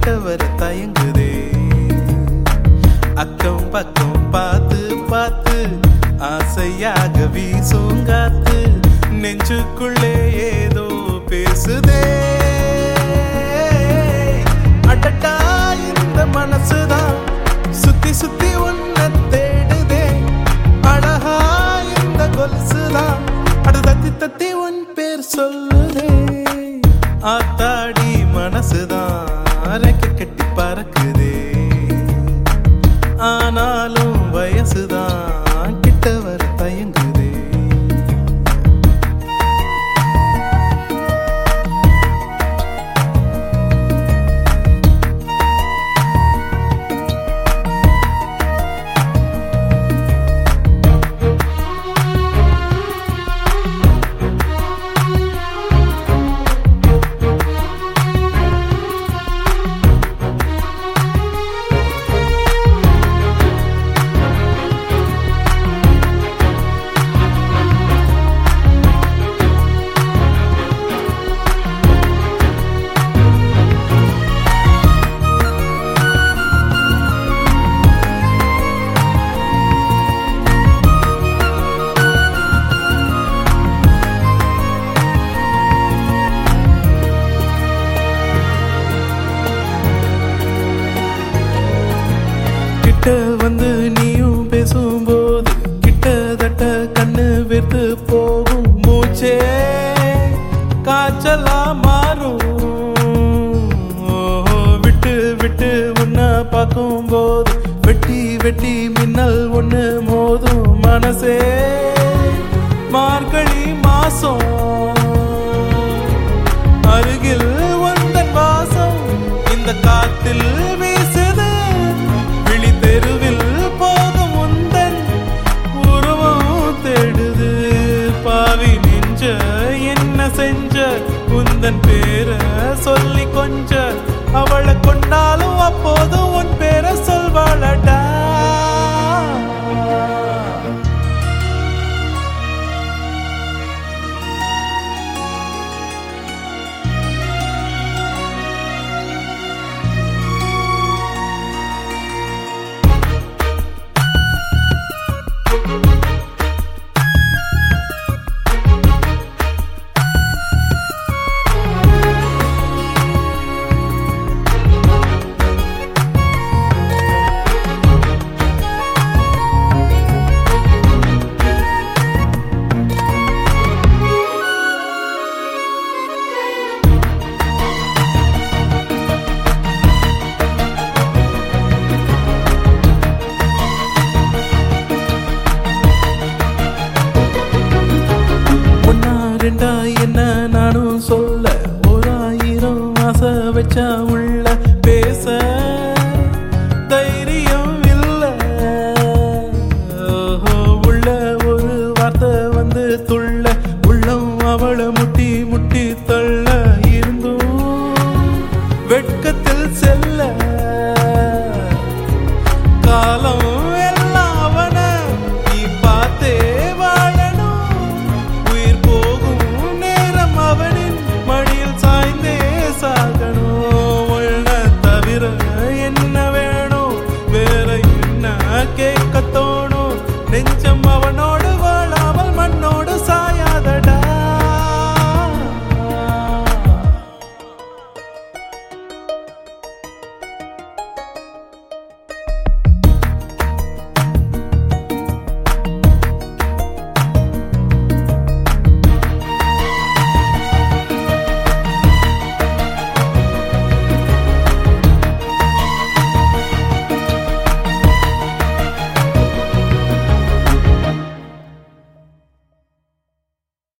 கிட்ட வர தயங்குதே அக்கம் பக்கம் பார்த்து பார்த்து ஆசையாக வீசுங்காத்து நெஞ்சுக்குள்ளே ஏதோ பேசுதே அடட்டா இந்த மனசுதான் சுத்தி சுத்தி உன்னை தேடுதே அழகா இந்த கொலுசுதான் அட தத்தி தத்தி உன் பேர் சொல்லுதே ஆத்தாடி மனசுதான் ரெக்க கட்டி பறக்குதே ஆனாலும் வயசுதான் கிட்ட வர தயங்குதே கிட்ட வந்து நீயும் பேசும்போது கிட்டத்தட்ட கண்ணு வெத்து போகும் மூச்சே காய்ச்சலா மாறும் ஓஹோ, விட்டு விட்டு உன்னை பார்க்கும்போது வெட்டி வெட்டி மின்னல் ஒண்ணு மோதும் மனசே மார்கழி மாசம் அருகில் வந்தன் வாசம் இந்த காத்தில் வீசுது விழி தெருவில் போகும் உந்தன் உருவம் தேடுது பாவி நெஞ்ச என்ன செஞ்ச உந்தன் பேரை சொல்லி கொஞ்ச அவளை கொண்டாலும் அப்போதும் உன் பேரை சொல்வாளடா ஒன்னா ரெண்டா என்ன நானும் சொல்ல ஓராயிரம் ஆசை வச்சா உள்ள